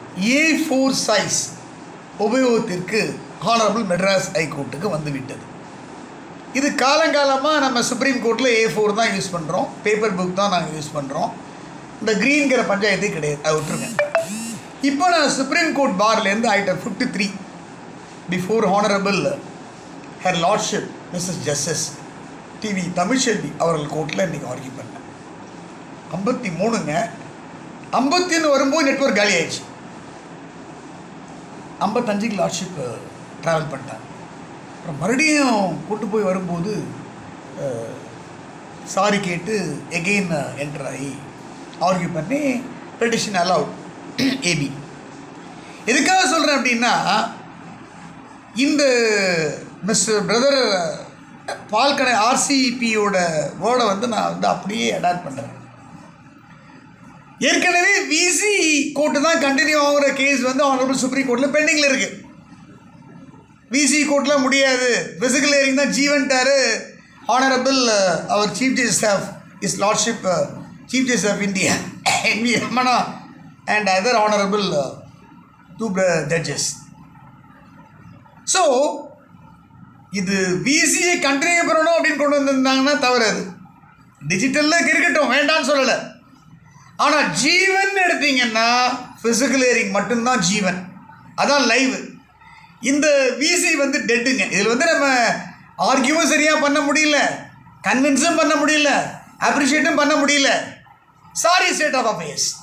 ஏ four size உபயோகத்திற்கு honourable Madras ஹைகோர்ட்டுக்கு வந்துவிட்டது இது காலங்காலமாக நம்ம சுப்ரீம் கோர்ட்டில் ஏ ஃபோர் தான் யூஸ் பண்ணுறோம் பேப்பர் புக் தான் நாங்கள் யூஸ் பண்ணுறோம் இந்த க்ரீன்கிற பஞ்சாயத்தே கிடையாது அதை விட்டுருங்க இப்போ நான் சுப்ரீம் கோர்ட் பார்லேருந்து item fifty three before honourable her lordship Mrs justice T V Tamilselvi அவர்கள் கோர்ட்டில் இன்றைக்கி ஆர்கியூ பண்ணேன் ஐம்பத்தி மூணுங்க ஐம்பத்தின்னு வரும்போது நெட்ஒர்க் காலி ஆயிடுச்சு ஐம்பத்தஞ்சுக்கு லார்ட்ஷிப் ட்ராவல் பண்ணிட்டேன் அப்புறம் மறுபடியும் கூட்டு போய் வரும்போது சாரி கேட்டு எகெயின் என்டர் ஆகி ஆர்கியூ பண்ணி பெட்டிஷன் அலவுட் ஏபி எதுக்காக சொல்கிறேன் அப்படின்னா இந்த மிஸ்டர் பிரதர் பால்கடை ஆர்சிபியோட வேர்டை வந்து நான் வந்து அப்படியே அடாப்ட் பண்ணுறேன் ஏற்கனவே விசி கோர்ட்டு தான் கண்டினியூ ஆகிற கேஸ் வந்து ஆனரபிள் சுப்ரீம் கோர்ட்டில் பெண்டிங்கில் இருக்குது விசி கோர்ட்டில் முடியாது ஃபிசிக்கல் ஹியரிங் தான் ஜீவன்ட்டாரு ஆனரபிள் அவர் chief justice of his lordship chief justice of India N V Ramana and other honourable two judges so இது விசியை கண்டினியூ பண்ணணும் அப்படின்னு கொண்டு வந்திருந்தாங்கன்னா தவறு அது டிஜிட்டலில் இருக்கட்டும் வேண்டாம்னு சொல்லலை ஆனால் ஜீவன் எடுத்தீங்கன்னா ஃபிசிக்கல் ஹியரிங் மட்டும்தான் ஜீவன் அதான் லைவ் இந்த விசி வந்து டெட்டுங்க இதில் வந்து நம்ம ஆர்கியூவும் சரியாக பண்ண முடியல கன்வின்ஸும் பண்ண முடியல அப்ரிஷியேட்டும் பண்ண முடியல சாரி ஸ்டேட் ஆஃப் அஃபேர்ஸ்